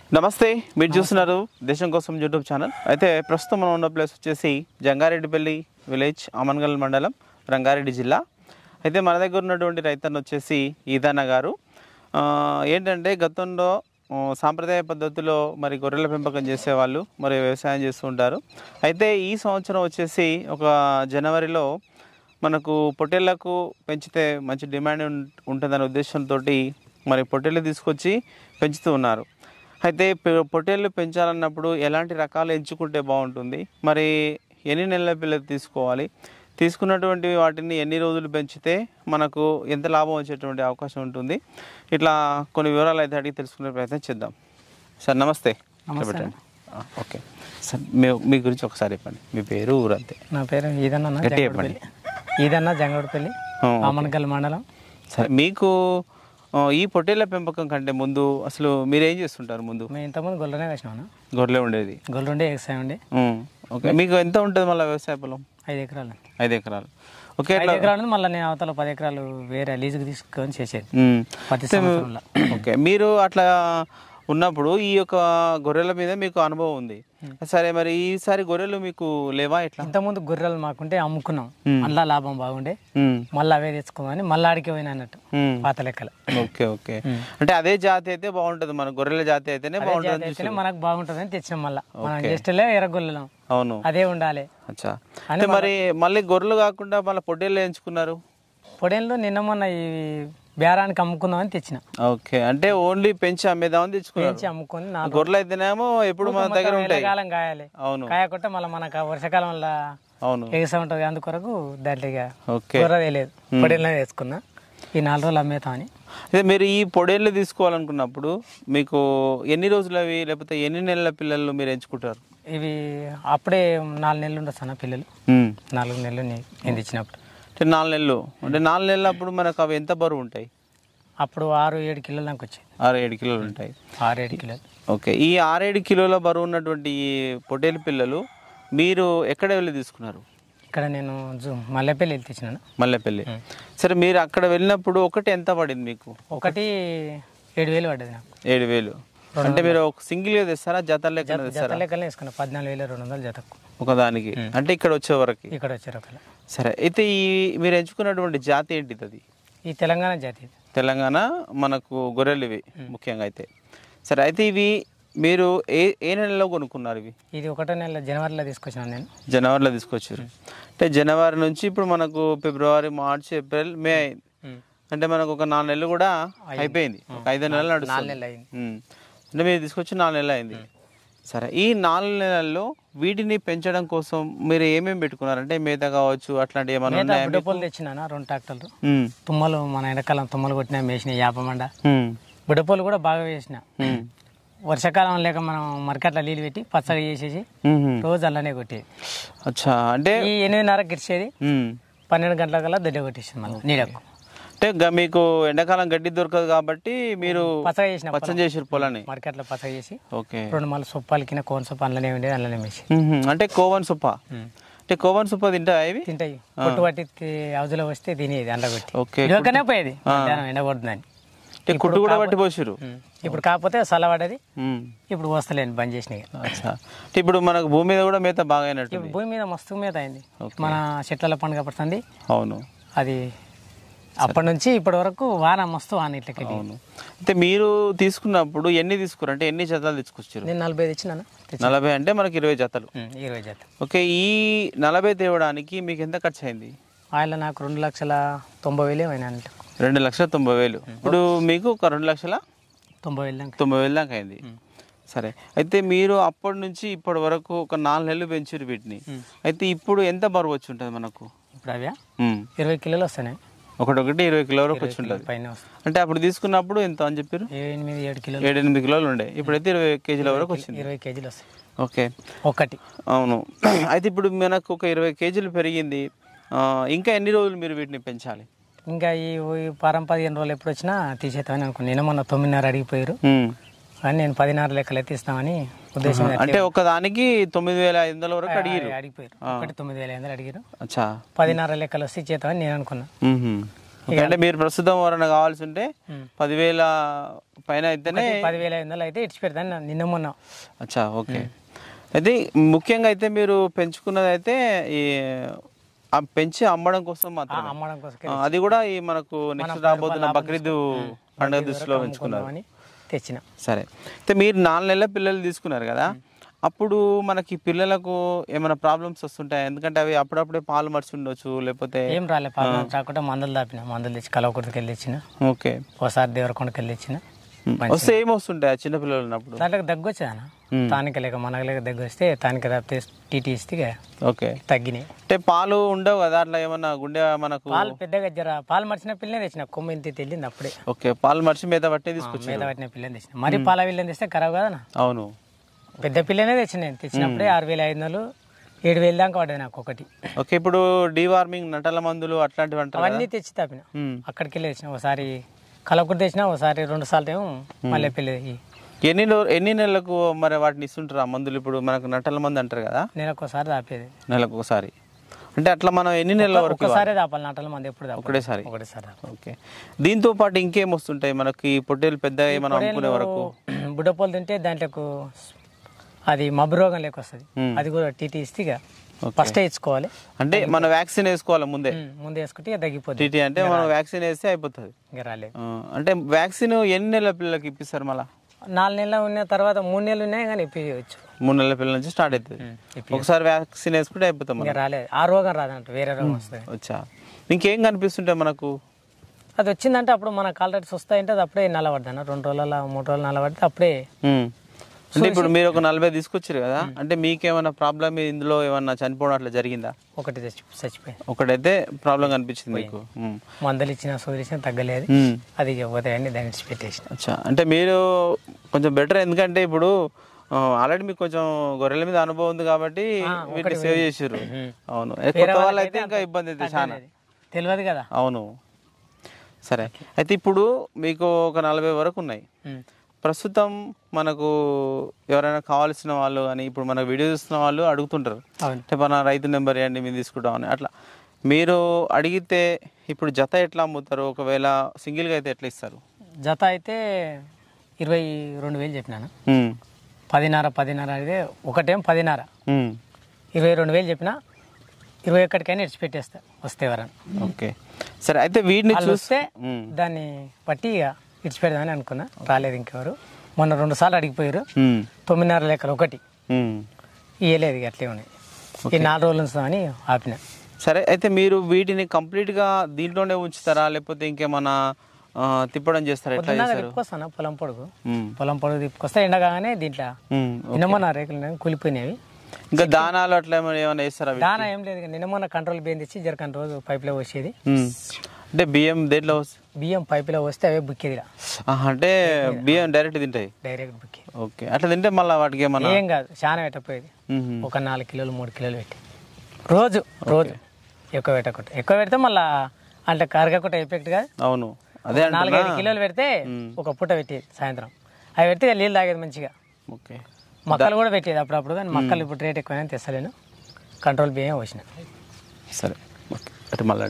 నమస్తే మీరు చూస్తున్నారు దేశం కోసం యూట్యూబ్ ఛానల్ అయితే ప్రస్తుతం మనం ఉన్న ప్లేస్ వచ్చేసి జంగారెడ్డిపల్లి విలేజ్ అమన్గల్ మండలం రంగారెడ్డి జిల్లా అయితే మన దగ్గర ఉన్నటువంటి రైతన్న వచ్చేసి ఈదన్న గారు ఆ, ఏంటంటే గతంలో ఆ, సాంప్రదాయ పద్ధతిలో మరి గొర్రెల పెంపకం చేసేవాళ్ళు మరి వ్యవసాయం చేస్తూ ఉంటారు అయితే ఈ సంవత్సరం వచ్చేసి ఒక జనవరిలో మనకు పొట్టేళ్లకు పెంచితే మంచి డిమాండ్ ఉం- ఉంటుందనే ఉద్దేశంతో మరి పొట్టేళ్ళు తీసుకొచ్చి పెంచుతూ ఉన్నారు అయితే పె- పొట్టేళ్ళు పెంచాలన్నప్పుడు ఎలాంటి రకాలు ఎంచుకుంటే బాగుంటుంది మరి ఎన్ని నెలల పిల్లలు తీసుకోవాలి తీసుకున్నటువంటి వాటిని ఎన్ని రోజులు పెంచితే మనకు ఎంత లాభం వచ్చేటువంటి అవకాశం ఉంటుంది ఇట్లా కొన్ని వివరాలు అయితే అడిగి తెలుసుకునే ప్రయత్నం చేద్దాం సార్ నమస్తే చెప్పండి ఆ, ఓకే సార్ మీ మీ గురించి ఒకసారి చెప్పండి మీ పేరు ఊరు అంతే నా పేరు ఈదన్న గట్టిగా జంగడుపల్లి ఈదన్న జంగడుపల్లి ఆ, ఆమనకల్ మండలం సరే మీకు ఆ, ఈ పొట్టేళ్ల పెంపకం కంటే ముందు అసలు మీరు ఏం చేస్తుంటారు ముందు మేము ఇంతకుముందు గొల్లనే వేసినాను గొర్రెలే ఉండేది గొల్లుండే వ్యవసాయం ఉండే ఉమ్, ఓకే మీకు ఎంత ఉంటుంది మళ్ళీ వ్యవసాయ పొలం ఐదు ఎకరాలు ఐదు ఎకరాలు ఓకే ఐదు ఎకరాలు ఉంది, మళ్ళీ నేను అవతల పది ఎకరాలు వేరే లీజుకి తీసుకొని చేసేది ఉమ్. ప్రతి సంవత్సరంలో ఓకే మీరు అట్లా ఉన్నప్పుడు ఈ యొక్క గొర్రెల మీద మీకు అనుభవం ఉంది సరే మరి ఈసారి గొర్రెలు మీకు లేవా ఎట్లా ఇంతకుముందు గొర్రెలు మాకుంటే అమ్ముకున్నాం ఉమ్. మళ్ళా లాభం బాగుండే ఉమ్, మళ్ళీ అవే తెచ్చుకోమని మళ్ళీ ఆడికి పోయినా అన్నట్టు ఉమ్. పాత లెక్కలు ఓకే ఓకే ఉమ్. అంటే అదే జాతి అయితే బాగుంటుంది మన గొర్రెల జాతి అయితేనే బాగుంటుంది అయితేనే మనకు బాగుంటుందని తెచ్చినాం మళ్ళీ మనం జస్ట్లే ఎర్రగొల్లం అవును అదే ఉండాలి అచ్చా అంటే మరి మళ్ళీ గొర్రెలు కాకుండా మళ్ళీ పొట్టేళ్ళు ఎంచుకున్నారు పొడేళ్ళు నిన్న మొన్న ఈ బేరానికి అమ్ముకుందామని తెచ్చిన ఓకే అంటే ఓన్లీ పెంచి అమ్మేదామని తెచ్చుకున్నారు పెంచి అమ్ముకొని నాలుగు గొర్రెలు అయితేనేమో ఎప్పుడు మన దగ్గర ఉంటాయి కాలం కాయాలి అవును కాయకుంటే మళ్ళీ మనకు ఆ వర్షాకాలం వల్ల అవును ఎగస ఉంటుంది అందుకొరకు దాంట్లో ఇక ఓకే కూర వేయలేదు పొడిలో వేసుకున్నా ఈ నాలుగు రోజులు అమ్మేతామని అదే మీరు ఈ పొడేళ్ళు తీసుకోవాలనుకున్నప్పుడు మీకు ఎన్ని రోజులు అవి లేకపోతే ఎన్ని నెలల పిల్లలు మీరు ఎంచుకుంటారు ఇవి అప్పుడే నాలుగు నెలలు ఉండొచ్చు అన్న పిల్లలు నాలుగు నెలలు నే- నేను ఇచ్చినప్పుడు అంటే నాలుగు నెలలు అంటే నాలుగు నెలలు అప్పుడు మనకు అవి ఎంత బరువు ఉంటాయి అప్పుడు ఆరు ఏడు కిలోలు నాకు వచ్చేది ఆరు ఏడు కిలోలు ఉంటాయి ఆరు ఏడు కిలోలు ఓకే ఈ ఆరేడు కిలోల బరువు ఉన్నటువంటి ఈ పొట్టేలు పిల్లలు మీరు ఎక్కడ వెళ్ళి తీసుకున్నారు ఇక్కడ నేను జూ మల్లెపల్లి వెళ్ళి తెచ్చినాను మల్లెపల్లి సరే మీరు అక్కడ వెళ్ళినప్పుడు ఒకటి ఎంత పడింది మీకు ఒకటి ఏడు వేలు పడ్డది నాకు ఏడు వేలు అంటే మీరు ఒక సింగిల్గా తెస్తారా జత లెక్కన జత తెస్తారా లెక్కలే వేసుకున్నా పద్నాలుగు వేల రెండు వందలు జతకు ఒక దానికి అంటే ఇక్కడ వచ్చే వరకు ఇక్కడ వచ్చారు ఒకవేళ సరే అయితే ఈ మీరు ఎంచుకున్నటువంటి జాతి ఏంటిది అది ఈ తెలంగాణ జాతి ఇది. తెలంగాణ మనకు గొర్రెలు ఇవి ముఖ్యంగా అయితే సరే అయితే ఇవి మీరు ఏ ఏ నెలలో కొనుక్కున్నారు ఇవి ఇది ఒకటో నెల జనవరిలో తీసుకొచ్చినాను నేను జనవరిలో తీసుకొచ్చారు అంటే జనవరి నుంచి ఇప్పుడు మనకు ఫిబ్రవరి మార్చ్ ఏప్రిల్ మే అయింది అంటే మనకు ఒక నాలుగు నెలలు కూడా అయిపోయింది ఒక ఐదు నెలలు నాలుగు నడుస్తుంది నెలలు అయింది ఉమ్. అంటే మీరు తీసుకొచ్చి నాలుగు నెలలు అయింది సరే ఈ నాలుగు నెలల్లో వీటిని పెంచడం కోసం మీరు ఏమేమి పెట్టుకున్నారంటే మేత కావచ్చు అట్లాంటివి ఏమైనా మిగతా ఉన్నాయా బుడ్డపూలు తెచ్చినాను రెండు ట్రాక్టర్లు ఉమ్. తుమ్మలు మన ఎండాకాలం తుమ్మలు కొట్టినా వేసిన యాపమండ ఉమ్. బుడ్డపూలు కూడా బాగా వేసిన ఉమ్. వర్షాకాలం లేక మనం మరకట్ల నీళ్ళు పెట్టి పచ్చగా చేసేసి ఉమ్. రోజు అల్లనే కొట్టేది అచ్చా అంటే ఈ ఎనిమిదిన్నరకు గిడిచేది ఉమ్. పన్నెండు గంటలకల్లా దొడ్డ కొట్టేసింది మళ్ళీ నీడకు అంటే గ- మీకు ఎండాకాలం గడ్డి దొరకదు కాబట్టి మీరు పచ్చగా చేసిన పచ్చని చేసారు పొలాన్ని మరకట్ల పచ్చగా చేసి ఓకే రెండు మళ్ళీ సొప్పాలు కింద కోన్ సొప్ప అందులోనే ఉండేది అందులోనే వేసి ఉహుం. అంటే కోవన్ సుప్ప అంటే కోవన్ సుప్ప తింటా ఇవి తింటాయి పొట్టు పట్టి హౌజులో వస్తే తినేది అండ కొట్టి ఓకే ఇదివరకనే పోయేది మధ్యాహ్నం ఎండ కొడుతుందని అంటే కుట్టు కూడా పట్టి పోసిరు ఉమ్. ఇప్పుడు కాకపోతే చల్లబడ్డది ఇప్పుడు వస్తలేను బంద్ చేసినాయి అచ్చా అంటే ఇప్పుడు మనకు భూమి మీద కూడా మేత బాగా అయినట్టుంది ఇప్పుడు భూమి మీద మస్తు మీద అయింది మన చెట్ల పండుగ పడుతుంది అవును అది అప్పటి నుంచి ఇప్పటి వరకు వాన మస్తు వాన ఇట్లకి అవును అయితే మీరు తీసుకున్నప్పుడు ఎన్ని తీసుకున్నారు అంటే ఎన్ని జతలు తీసుకొచ్చారు నేను నలభై తెచ్చినాను తెచ్చి నలభై అంటే మనకి ఇరవై జతలు ఉమ్, ఇరవై జత ఓకే ఈ నలభై తేవడానికి మీకు ఎంత ఖర్చు అయింది ఆయన నాకు రెండు లక్షల తొంభై వేలు అయినా రెండు లక్షల తొంభై వేలు ఇప్పుడు మీకు ఒక రెండు లక్షల తొంభై వేలు దాకా తొంభై వేలు దాకా అయింది సరే అయితే మీరు అప్పటి నుంచి ఇప్పటి వరకు ఒక నాలుగు నెలలు పెంచారు వీటిని అయితే ఇప్పుడు ఎంత బరువు వచ్చి ఉంటుంది మనకు ఇప్పుడు అవి ఉమ్. ఇరవై కిలోలు వస్తున్నాయి ఒకటొకటి ఇరవై కిలో వరకు వచ్చి ఉంటుంది పైన వస్తాయి అంటే అప్పుడు తీసుకున్నప్పుడు ఎంత అని చెప్పారు ఏ ఎనిమిది ఏడు కిలోలు ఏడు ఎనిమిది కిలోలు ఉండే ఇప్పుడైతే ఇరవై కేజీల వరకు వచ్చింది ఇరవై కేజీలు వస్తాయి ఓకే ఒకటి అవును అయితే ఇప్పుడు మనకు ఒక ఇరవై కేజీలు పెరిగింది ఆ, ఇంకా ఎన్ని రోజులు మీరు వీటిని పెంచాలి ఇంకా ఈ ఈ వారం పదిహేను రోజులు ఎప్పుడు వచ్చినా తీసేద్దామని అనుకున్నాను నేను మొన్న తొమ్మిదిన్నర అడిగిపోయారు ఉమ్. కానీ నేను పదిన్నర లెక్కలు అయితే ఇస్తామని ఉద్దేశం అంటే ఒక దానికి తొమ్మిది వేల ఐదు వందల వరకు అడిగారు అడిగిపోయారు ఒకటి తొమ్మిది వేల ఐదు వందలు అడిగారు అచ్చా పదిన్నర లెక్కలు వస్తే ఇచ్చేద్దామని నేను అనుకున్నా మ్మ్హ్మ్. ఓకే, అంటే మీరు ప్రస్తుతం ఎవరైనా కావాల్సి ఉంటే పదివేల పైన అయితేనే పదివేల ఐదు వందలు అయితే ఇడిచి పెడతాను నిన్న మొన్న అచ్చా ఓకే అయితే ముఖ్యంగా అయితే మీరు పెంచుకున్నది అయితే ఈ ఆ పెంచి అమ్మడం కోసం ఆ, మాత్రమే అమ్మడం కోసం ఆ, అది కూడా ఈ మనకు నెక్స్ట్ రాబోతున్న బక్రీద్ పండుగ దృష్టిలో పెంచుకున్నారు అని తెచ్చిన సరే అయితే మీరు నాలుగు నెలల పిల్లలు తీసుకున్నారు కదా అప్పుడు మనకి పిల్లలకు ఏమైనా ప్రాబ్లమ్స్ వస్తుంటాయి ఎందుకంటే అవి అప్పుడప్పుడే పాలు మర్చి ఉండొచ్చు లేకపోతే ఏం రాలే పాపం రాకుండా మందులు దాపిన మందులు తెచ్చి కలవకుర్తికి వెళ్ళి తెచ్చిన ఓకే ఒకసారి దేవరకొండకి వెళ్ళి తెచ్చిన వస్తే ఏం వస్తుంటాయి ఆ చిన్న పిల్లలు ఉన్నప్పుడు దాంట్లో దగ్గు వచ్చేదాన తానిక లేక మనకు లేక దగ్గు వస్తే తానిక తప్పితే టీటీ ఇస్తే ఇక ఓకే తగ్గినాయి అంటే పాలు ఉండవు కదా అట్లా ఏమన్నా గుండె మనకు పాలు పెద్దగా జర పాలు మర్చిన పిల్లని తెచ్చిన కొమ్మ ఇంత తెలియదు అప్పుడే ఓకే పాలు మర్చి మీద పట్టే తీసుకొచ్చి మీద పట్టిన పిల్లని తెచ్చిన మరి పాల పిల్లని తెస్తే ఖరాబ్ కదా అవును పెద్ద పిల్లనే తెచ్చిన నేను తెచ్చినప్పుడే ఆరు వేల ఐదు వందలు ఏడు వేలు దాకా పడ్డది నాకు ఒకటి ఓకే ఇప్పుడు డీవార్మింగ్ నటల మందులు అట్లాంటివి అంటారు కదా? అవన్నీ తెచ్చి తప్పిన ఉమ్. అక్కడికి వెళ్ళి తెచ్చిన ఒకసారి కలవకుర్తి తెచ్చిన ఒకసారి రెండు సార్లు ఏమో మళ్ళీ పిల్లి ఎన్ని రో- ఎన్ని నెలలకు మరి వాటిని ఇస్తుంటారు ఆ మందులు ఇప్పుడు మనకు నటల మందు అంటారు కదా నెలకు ఒకసారి దాపేది నెలకు ఒకసారి అంటే అట్లా మనం ఎన్ని నెలల వరకు ఒక్కసారి దాపాలి నాటలు మంది ఎప్పుడు దాపాలి ఒకటేసారి ఒకటేసారి దాపాలి. ఓకే దీంతో పాటు ఇంకేం వస్తుంటాయి మనకి పొట్టేలు పెద్ద మనం అమ్ముకునే వరకు బుడ్డపోలు తింటే దాంట్లోకి అది మబ్బు రోగం లేక వస్తుంది ఉమ్. అది కూడా టీటీ ఇస్తే ఇక ఓకే. ఫస్ట్ ఇచ్చుకోవాలి అంటే మన వ్యాక్సిన్ వేసుకోవాలి ముందే ఉమ్, ముందు వేసుకుంటే ఇక తగ్గిపోతుంది టీటీ అంటే మనం వ్యాక్సిన్ వేస్తే అయిపోతుంది ఇంకా రాలేదు ఆ, అంటే వ్యాక్సిన్ ఎన్ని నెలల పిల్లలకి ఇప్పిస్తారు మళ్ళా నాలుగు నెలలు ఉన్న తర్వాత మూడు నెలలు ఉన్నాయి కానీ ఇప్పించవచ్చు మూడు నెలల పిల్లల నుంచి స్టార్ట్ అవుతుంది ఒకసారి వ్యాక్సిన్ వేసుకుంటే అయిపోతాం ఇంకా మనం రాలేదు ఆ రోగం రాదంట వేరే రోగం వస్తుంది వచ్చా ఇంకేం కనిపిస్తుంటాయి మనకు అది వచ్చిందంటే అప్పుడు మనకు ఆల్రెడీ వస్తాయంటే అది అప్పుడే నల్లబడ్డాను రెండు రోజుల మూడు రోజులు నల్లబడితే అప్పుడే ఉమ్. అంటే ఇప్పుడు మీరు ఒక నలభై తీసుకొచ్చారు కదా అంటే మీకేమైనా ప్రాబ్లం ఇందులో ఏమన్నా చనిపోవడం అట్లా జరిగిందా ఒకటి చచ్చి చచ్చిపోయింది ఒకటైతే ప్రాబ్లం కనిపించింది మీకు ఉమ్. మందులు ఇచ్చిన సోదరు ఇచ్చిన తగ్గలేదు ఉమ్. అది ఇక పోతాయని దాన్ని ఇచ్చి పెట్టేసిన అచ్చా అంటే మీరు కొంచెం బెటర్ ఎందుకంటే ఇప్పుడు ఆల్రెడీ మీకు కొంచెం గొర్రెల మీద అనుభవం ఉంది కాబట్టి వీటిని సేవ్ చేసారు అవును ఏ కొత్త వాళ్ళు అయితే ఇంకా ఇబ్బంది అయితే చాలా తెలియదు కదా అవును సరే అయితే ఇప్పుడు మీకు ఒక నలభై వరకు ఉన్నాయి ఉమ్. ప్రస్తుతం మనకు ఎవరైనా కావాల్సిన వాళ్ళు కానీ ఇప్పుడు మన వీడియో చూస్తున్న వాళ్ళు అడుగుతుంటారు అవును అంటే మన రైతు నెంబర్ ఇవ్వండి మేము తీసుకుంటామని అట్లా మీరు అడిగితే ఇప్పుడు జత ఎట్లా అమ్ముతారు ఒకవేళ సింగిల్గా అయితే ఎట్లా ఇస్తారు జత అయితే ఇరవై రెండు వేలు చెప్పినాను ఉమ్, పదిన్నర పదిన్నర అయితే ఒకటేం పదిన్నర ఉమ్, ఇరవై రెండు వేలు చెప్పిన ఇరవై ఒక్కటికైనా ఇడిచి పెట్టేస్తా వస్తే ఎవరన్నా ఓకే సరే అయితే వీటిని వాళ్ళు చూస్తే వస్తే దాన్ని బట్టి ఇక ఇడిచి పెడదామని అనుకున్నా రాలేదు ఇంకెవరు మొన్న రెండు సార్లు అడిగిపోయారు తొమ్మిదిన్నర లెక్కలు ఒకటి ఇయ్యలేదు ఇక అట్లే ఉన్నాయి ఈ నాలుగు రోజులు ఉంచుదామని ఆపిన సరే అయితే మీరు వీటిని కంప్లీట్గా దీంట్లోనే ఉంచుతారా లేకపోతే ఇంకేమన్నా ఆ, తిప్పడం చేస్తారా ఎట్లా పొద్దున్న చేస్తారు తిప్పుకొస్తాను పొలం పొడుగు ఉమ్, పొలం పొడుగు తిప్పుకొస్తే ఎండగానే దీంట్లో ఉమ్. నిన్న మొన్న రేకులు కూలిపోయినవి ఇంకా దానాలు అట్లా ఏమైనా ఏమైనా వేస్తారా వీటికి? దానా ఏం లేదు ఇక నిన్న మొన్న కంట్రోల్ బియ్యం తెచ్చి జరకని రోజు పైపులో పోసేది ఉమ్. అంటే బియ్యం దేంట్లో వస్- బియ్యం పైపులో వస్తే అవే బుక్కేది ఇలా ఆహా, అంటే బియ్యం డైరెక్ట్ తింటాయి డైరెక్ట్ బుక్కి ఓకే అట్లా తింటే మళ్ళీ వాటికి ఏమన్నా ఏం కాదు చాలా పెట్టపోయేది ఉహుం. ఒక నాలుగు కిలోలు మూడు కిలోలు పెట్టి రోజు రోజు ఎక్కువ పెట్టకుండా ఎక్కువ పెడితే మళ్ళా అంటే కరగకుండా ఎఫెక్ట్ కాదు అవును అదే అంటున్నా నాలుగైదు కిలోలు పెడితే ఒక పూట పెట్టేది సాయంత్రం అవి పెడితే ఇక నీళ్ళు తాగేది మంచిగా ఓకే మొక్కలు కూడా పెట్టేది అప్పుడప్పుడు కానీ మొక్కలు ఇప్పుడు రేట్ ఎక్కువైనా తెస్తలేను కంట్రోల్ బియ్యం వచ్చిన సరే ఓకే అటు మళ్ళీ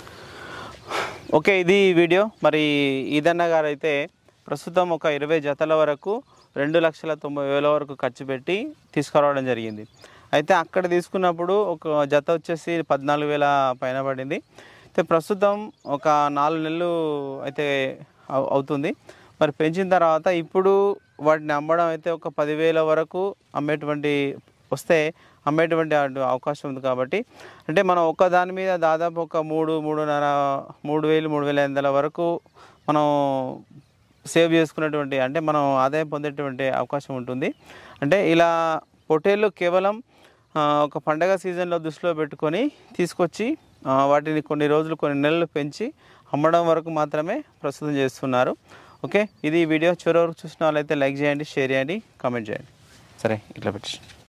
ఓకే ఇది వీడియో మరి ఈదన్న గారు అయితే ప్రస్తుతం ఒక ఇరవై జతల వరకు రెండు లక్షల తొంభై వేల వరకు ఖర్చు పెట్టి తీసుకురావడం జరిగింది అయితే అక్కడ తీసుకున్నప్పుడు ఒక జత వచ్చేసి పద్నాలుగు వేల పైన పడింది అయితే ప్రస్తుతం ఒక నాలుగు నెలలు అయితే అవు- అవుతుంది మరి పెంచిన తర్వాత ఇప్పుడు వాటిని అమ్మడం అయితే ఒక పదివేల వరకు అమ్మేటువంటి వస్తే అమ్మేటువంటి అటు- అవకాశం ఉంది కాబట్టి అంటే మనం ఒక దాని మీద దాదాపు ఒక మూడు మూడున్నర మూడు వేలు మూడు వేల ఐదు వందల వరకు మనం సేవ్ చేసుకునేటువంటి అంటే మనం ఆదాయం పొందేటువంటి అవకాశం ఉంటుంది అంటే ఇలా పొటేళ్ళు కేవలం ఆ, ఒక పండగ సీజన్లో దృష్టిలో పెట్టుకొని తీసుకొచ్చి ఆ, వాటిని కొన్ని రోజులు కొన్ని నెలలు పెంచి అమ్మడం వరకు మాత్రమే ప్రస్తుతం చేస్తున్నారు ఓకే ఇది ఈ వీడియో చివరి వరకు చూసిన వాళ్ళైతే లైక్ చేయండి షేర్ చేయండి కామెంట్ చేయండి సరే ఇట్లా పెట్టి